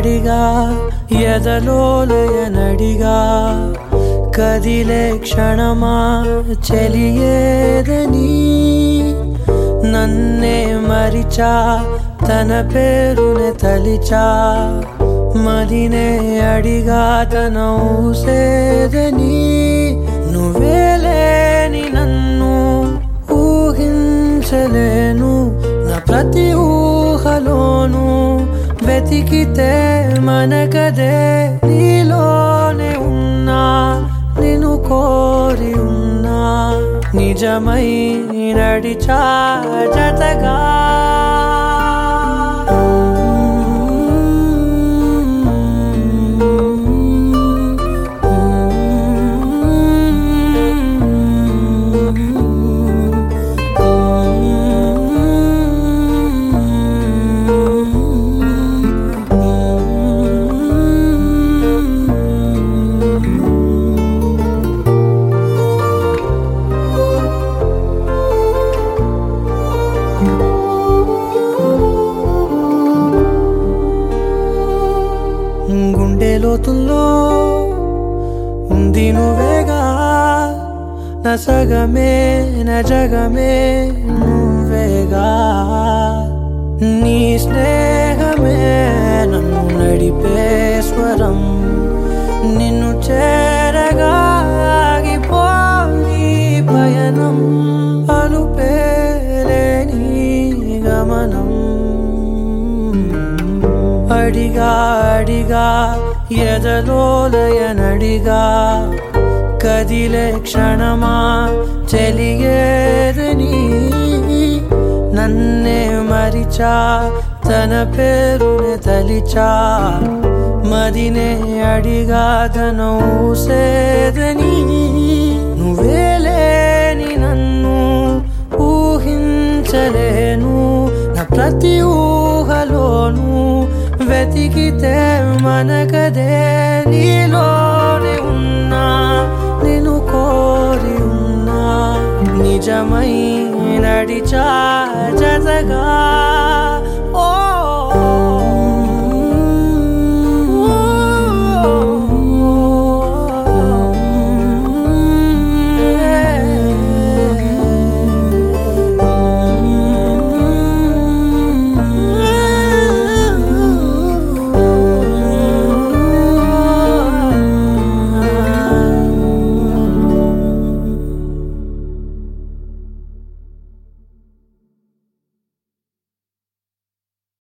నడిగా ఎదలోలయ నడిగా కదిలే క్షణమా చెలియేదని నన్నే మరిచా తన పేరునే తలిచా మదినే అడిగా తన ఊసేదని నువ్వేలేని నన్ను ఊహించలేను నా ప్రతి ఊహలోను వెతికితే మనకదే నీలోనే ఉన్నా నిన్ను కోరి ఉన్నా నిజమై నడిచా జతగా గుండె లోతుల్లో ఉంది నువ్వేగా నా సగమే నా జగమే నువ్వేగా నీ స్నేహమే నన్ను నడిపే స్వరం నిన్ను చేరగా ఆగిపోని పయనం అలుపేలేని గమనం అడిగా అడిగా ఎదలోలయ నడిగా కదిలే క్షణమా చెలియేదని నన్నే మరిచా తన పేరునే తలిచా మదినే అడిగా తన ఊసేదని నువ్వేలేని నన్ను ఊహించలేను నా ప్రతి ఊహలోను వెతికితే మనకదే నీలోనే ఉన్నా నేను కోరి ఉన్నా నిజమై నడిచా జతగా